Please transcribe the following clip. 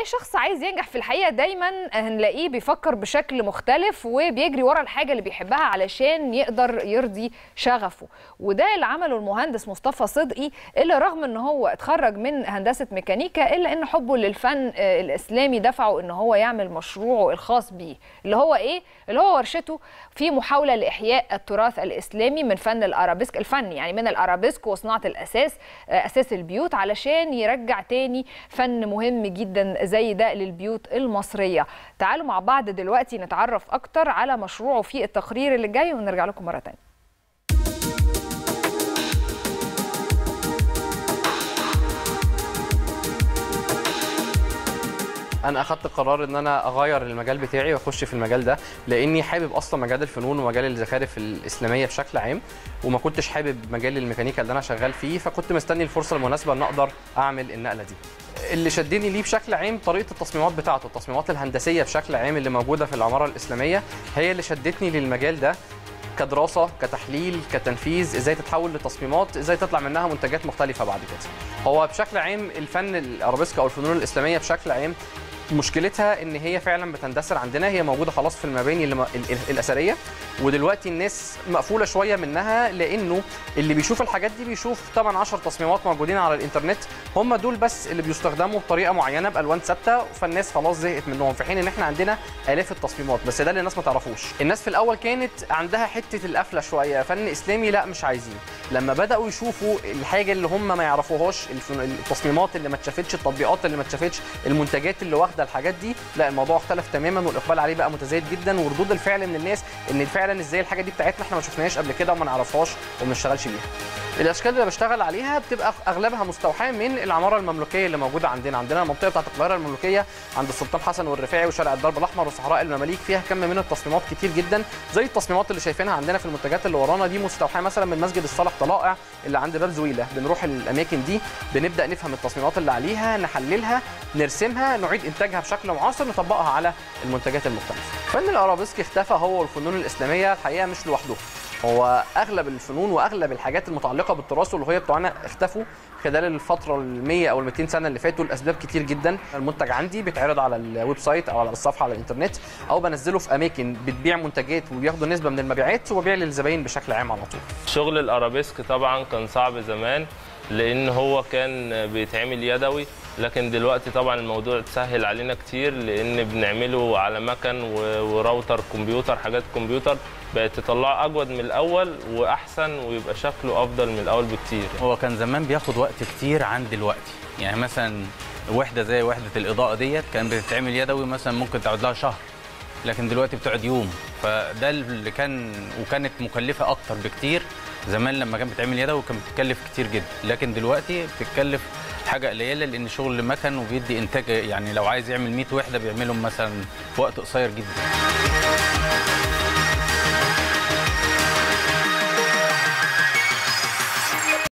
اي شخص عايز ينجح في الحقيقه دايما هنلاقيه بيفكر بشكل مختلف وبيجري ورا الحاجه اللي بيحبها علشان يقدر يرضي شغفه وده اللي عمله المهندس مصطفى صدقي اللي رغم ان هو اتخرج من هندسه ميكانيكا الا ان حبه للفن آه، الاسلامي دفعه ان هو يعمل مشروعه الخاص بيه اللي هو ايه اللي هو ورشته في محاوله لاحياء التراث الاسلامي من فن الارابيسك الفن يعني من الارابيسك وصناعه الاساس آه، اساس البيوت علشان يرجع تاني فن مهم جدا زي ده للبيوت المصريه تعالوا مع بعض دلوقتي نتعرف اكتر على مشروعه في التقرير اللي جاي ونرجع لكم مره تانية انا اخدت قرار ان انا اغير المجال بتاعي واخش في المجال ده لاني حابب اصلا مجال الفنون ومجال الزخارف الاسلاميه بشكل عام وما كنتش حابب مجال الميكانيكا اللي انا شغال فيه فكنت مستني الفرصه المناسبه ان اقدر اعمل النقله دي اللي شدني ليه بشكل عام طريقه التصميمات بتاعته التصميمات الهندسيه بشكل عام اللي موجوده في العماره الاسلاميه هي اللي شدتني للمجال ده كدراسه كتحليل كتنفيذ ازاي تتحول لتصميمات ازاي تطلع منها منتجات مختلفه بعد كده هو بشكل عام الفن الارابيسك او الفنون الاسلاميه بشكل عام مشكلتها ان هي فعلا بتندثر عندنا هي موجوده خلاص في المباني اللي م- ال- ال- الاثريه ودلوقتي الناس مقفوله شويه منها لانه اللي بيشوف الحاجات دي بيشوف 8 10 تصميمات موجودين على الانترنت هم دول بس اللي بيستخدموا بطريقه معينه بالوان ثابته فالناس خلاص زهقت منهم في حين ان احنا عندنا الاف التصميمات بس ده اللي الناس ما تعرفوش الناس في الاول كانت عندها حته القفله شويه فن اسلامي لا مش عايزين لما بداوا يشوفوا الحاجه اللي هم ما يعرفوهاش الفن- التصميمات اللي ما اتشافتش التطبيقات اللي ما اتشافتش المنتجات اللي واخده الحاجات دي لا الموضوع اختلف تماما والاقبال عليه بقى متزايد جدا وردود الفعل من الناس ان فعلا ازاي الحاجه دي بتاعتنا احنا ما شفناهاش قبل كده وما نعرفهاش وما نشتغلش بيها الاشكال اللي بشتغل عليها بتبقى اغلبها مستوحاه من العماره المملوكيه اللي موجوده عندنا عندنا المنطقه بتاعت القاهره المملوكيه عند السلطان حسن والرفاعي وشارع الدرب الاحمر وصحراء المماليك فيها كم من التصميمات كتير جدا زي التصميمات اللي شايفينها عندنا في المنتجات اللي ورانا دي مستوحاه مثلا من مسجد الصالح طلائع اللي عند باب زويله بنروح الاماكن دي بنبدا نفهم التصميمات اللي عليها نحللها نرسمها نعيد انتاجها بشكل معاصر نطبقها على المنتجات المختلفه فن الارابيسك اختفى هو والفنون الاسلاميه الحقيقه مش لوحده هو اغلب الفنون واغلب الحاجات المتعلقه بالتراث والهويه بتوعنا اختفوا خلال الفتره ال 100 او ال 200 سنه اللي فاتوا لاسباب كتير جدا المنتج عندي بيتعرض على الويب سايت او على الصفحه على الانترنت او بنزله في اماكن بتبيع منتجات وبياخدوا نسبه من المبيعات وببيع للزباين بشكل عام على طول شغل الارابيسك طبعا كان صعب زمان لان هو كان بيتعمل يدوي لكن دلوقتي طبعا الموضوع اتسهل علينا كتير لان بنعمله على مكن و- وراوتر كمبيوتر حاجات كمبيوتر بقت تطلعه اجود من الاول واحسن ويبقى شكله افضل من الاول بكتير هو كان زمان بياخد وقت كتير عن دلوقتي يعني مثلا وحده زي وحده الاضاءه ديت كان بتتعمل يدوي مثلا ممكن تقعد لها شهر لكن دلوقتي بتقعد يوم فده اللي كان وكانت مكلفه اكتر بكتير زمان لما كان بتعمل يدوي كان بتكلف كتير جدا لكن دلوقتي بتتكلف حاجه قليله لان شغل مكن وبيدي انتاج يعني لو عايز يعمل 100 وحده بيعملهم مثلا في وقت قصير جدا